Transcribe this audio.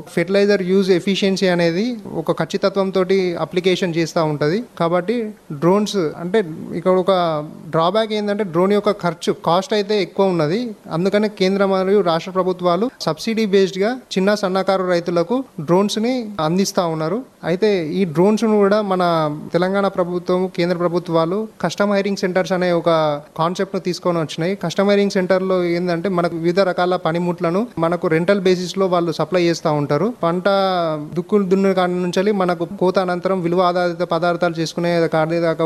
fertiliser use efficiency అనేది ఒక ఖచ్చితత్వంతో అప్లికేషన్ చేస్తూ ఉంటుంది కాబట్టి డ్రోన్స్ అంటే ఇక్కడ ఒక డ్రాబ్యాక్ ఏంటంటే డ్రోన్ యొక్క ఖర్చు కాస్ట్ అయితే ఎక్కువ ఉన్నది అందుకనే కేంద్ర మరియు రాష్ట్ర ప్రభుత్వాలు సబ్సిడీ బేస్డ్ గా చిన్న సన్నకారు రైతులకు డ్రోన్స్ ని అందిస్తా ఉన్నారు అయితే ఈ డ్రోన్స్ ను కూడా మన తెలంగాణ ప్రభుత్వం కేంద్ర ప్రభుత్వాలు కస్టమ్ హైరింగ్ సెంటర్స్ అనే ఒక కాన్సెప్ట్ ను తీసుకొని వచ్చినాయి కస్టమ్ హైరింగ్ సెంటర్ లో ఏంటంటే మనకు వివిధ రకాల పనిముట్లను మనకు రెంటల్ బేసిస్ లో వాళ్ళు సప్లై చేస్తూ ఉంటారు పంట దుక్కులు దున్ను కాడి నుంచి మనకు కోత అనంతరం విలువ ఆధారిత పదార్థాలు చేసుకునే కాడి దాకా